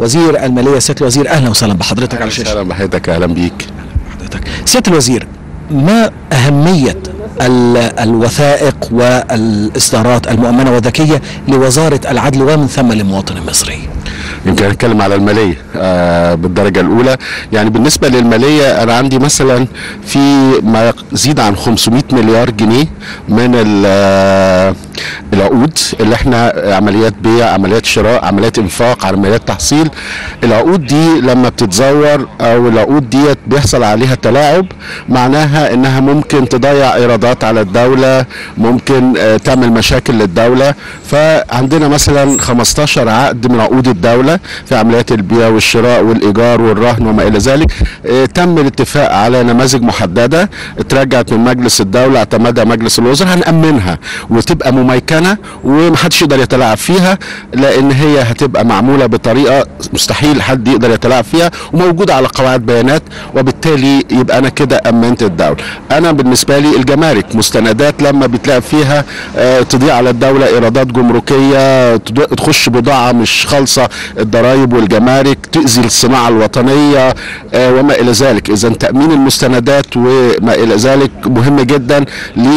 وزير الماليه سياده الوزير اهلا وسهلا بحضرتك على الشاشه اهلا بحضرتك اهلا بيك حضرتك سياده الوزير ما اهميه ال- الوثائق والاصدارات المؤمنه والذكيه لوزاره العدل ومن ثم للمواطن المصري يمكن نتكلم على الماليه آه بالدرجه الاولى يعني بالنسبه للماليه انا عندي مثلا في ما يزيد عن 500 مليار جنيه من ال- آه، العقود اللي احنا عمليات بيع عمليات شراء عمليات انفاق عمليات تحصيل العقود دي لما بتتزور او العقود ديت بيحصل عليها تلاعب معناها انها ممكن تضيع ايرادات على الدوله ممكن آه، تعمل مشاكل للدوله فعندنا مثلا 15 عقد من عقود الدوله في عمليات البيع والشراء والايجار والرهن وما الى ذلك آه، تم الاتفاق على نماذج محدده اترجعت من مجلس الدوله اعتمدها مجلس الوزراء هنامنها وتبقى مميكنه ومحدش يقدر يتلاعب فيها لان هي هتبقى معموله بطريقه مستحيل حد يقدر يتلاعب فيها وموجوده على قواعد بيانات وبالتالي يبقى انا كده امنت الدوله انا بالنسبه لي الجمارك مستندات لما بيتلعب فيها آه، تضيع على الدوله ايرادات جمركيه تد- تخش بضاعه مش خالصه الضرائب والجمارك تاذي الصناعه الوطنيه آه، وما الى ذلك اذا تامين المستندات وما الى ذلك مهم جدا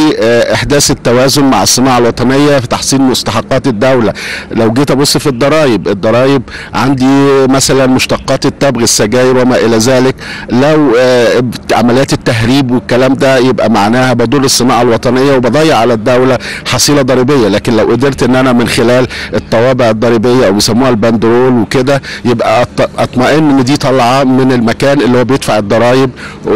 لاحداث التوازن مع الصناعه الوطنيه في تحصيل مستحقات الدوله لو جيت ابص في الضرائب الضرائب عندي مثلا مشتقات التبغ السجاير وما الى ذلك لو آه، عمليات التهريب والكلام ده يبقى معناها بضر الصناعه الوطنيه وبضيع على الدوله حصيله ضريبيه لكن لو قدرت ان انا من خلال الطوابع الضريبيه او بيسموها البندرول وكده يبقى أط- اطمئن ان دي طالعه من المكان اللي هو بيدفع الضرايب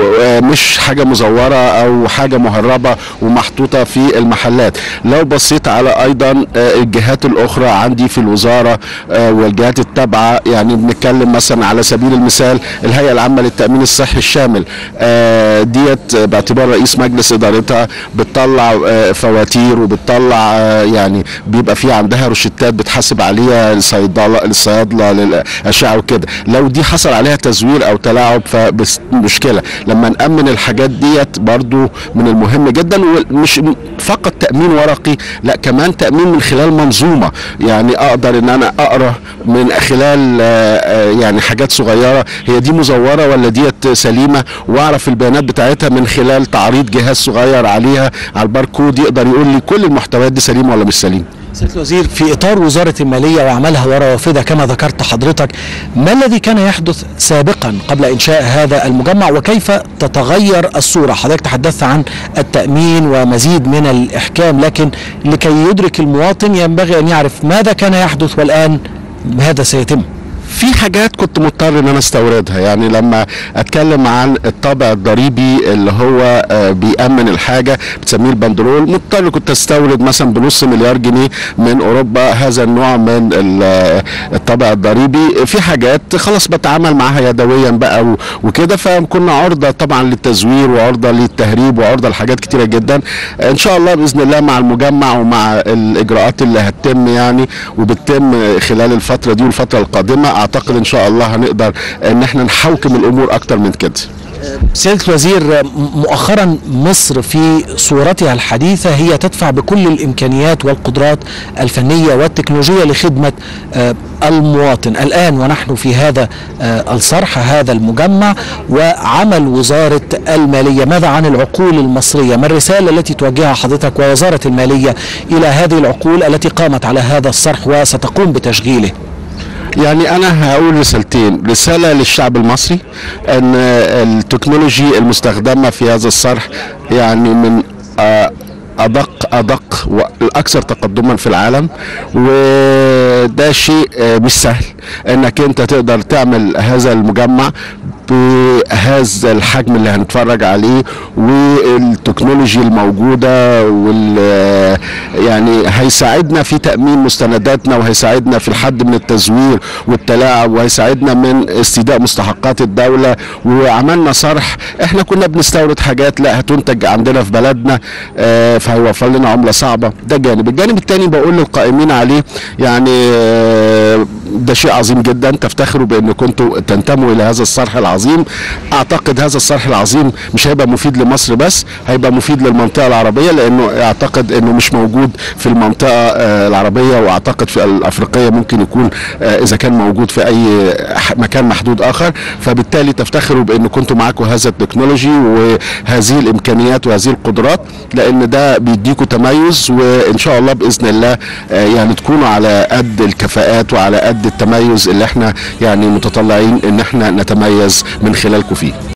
ومش حاجه مزوره او حاجه مهربه ومحطوطه في المحلات لو بصيت على ايضا آه، الجهات الاخرى عندي في الوزاره آه، والجهات التابعه يعني بنتكلم مثلا على سبيل المثال الهيئه العامه للتامين الصحي الشامل آه، ديت باعتبار رئيس مجلس ادارتها بتطلع آه، فواتير وبتطلع آه، يعني بيبقى في عندها روشتات بتحاسب عليها الصيدله الصيادله للاشعه وكده لو دي حصل عليها تزوير او تلاعب فمشكله لما نامن الحاجات ديت برضو من المهم جدا ومش فقط تامين ورقي لا كمان تامين من خلال منظومه يعني اقدر ان انا اقرا من خلال آه، آه، يعني حاجات صغيره هي دي مزوره ولا ديت سليمه واعرف البيانات بتاعتها من خلال تعريض جهاز صغير عليها على الباركود يقدر يقول لي كل المحتويات دي سليمه ولا مش سليمه سياده الوزير في اطار وزاره الماليه وعملها وروافدها كما ذكرت حضرتك ما الذي كان يحدث سابقا قبل انشاء هذا المجمع وكيف تتغير الصوره حضرتك تحدثت عن التامين ومزيد من الاحكام لكن لكي يدرك المواطن ينبغي ان يعرف ماذا كان يحدث والان هذا سيتم في حاجات كنت مضطر ان انا استوردها يعني لما اتكلم عن الطابع الضريبي اللي هو آه، بيأمن الحاجة بتسميه البندرول مضطر كنت استورد مثلا بنص مليار جنيه من اوروبا هذا النوع من ال- آه، الطابع الضريبي في حاجات خلاص بتعامل معاها يدويا بقى و- وكده فكنا عرضة طبعا للتزوير وعرضة للتهريب وعرضة لحاجات كتيرة جدا ان شاء الله باذن الله مع المجمع ومع الاجراءات اللي هتتم يعني وبتتم خلال الفترة دي والفترة القادمة اعتقد ان شاء الله هنقدر ان احنا نحوكم الامور اكتر من كده سياده الوزير مؤخرا مصر في صورتها الحديثه هي تدفع بكل الامكانيات والقدرات الفنيه والتكنولوجيه لخدمه آه، المواطن الان ونحن في هذا آه، الصرح هذا المجمع وعمل وزاره الماليه ماذا عن العقول المصريه ما الرساله التي توجهها حضرتك ووزاره الماليه الى هذه العقول التي قامت على هذا الصرح وستقوم بتشغيله يعني انا هقول رسالتين رساله للشعب المصري ان التكنولوجي المستخدمه في هذا الصرح يعني من آه، ادق ادق والاكثر تقدما في العالم وده شيء آه، مش سهل انك انت تقدر تعمل هذا المجمع بهذا الحجم اللي هنتفرج عليه والتكنولوجي الموجوده وال يعني هيساعدنا في تامين مستنداتنا وهيساعدنا في الحد من التزوير والتلاعب وهيساعدنا من استيداء مستحقات الدوله وعملنا صرح احنا كنا بنستورد حاجات لا هتنتج عندنا في بلدنا آه، فهيوفر لنا عمله صعبه ده جانب الجانب الثاني بقول للقائمين عليه يعني آه، ده شيء عظيم جدا تفتخروا بان كنتوا تنتموا الى هذا الصرح العظيم اعتقد هذا الصرح العظيم مش هيبقى مفيد لمصر بس هيبقى مفيد للمنطقه العربيه لانه اعتقد انه مش موجود في المنطقه آه، العربيه واعتقد في الافريقيه ممكن يكون آه، اذا كان موجود في اي ح- مكان محدود اخر فبالتالي تفتخروا بان كنتوا معاكم هذا التكنولوجي وهذه الامكانيات وهذه القدرات لان ده بيديكم تميز وان شاء الله باذن الله آه، يعني تكونوا على قد الكفاءات وعلى قد التميز اللي احنا يعني متطلعين ان احنا نتميز من خلالكم فيه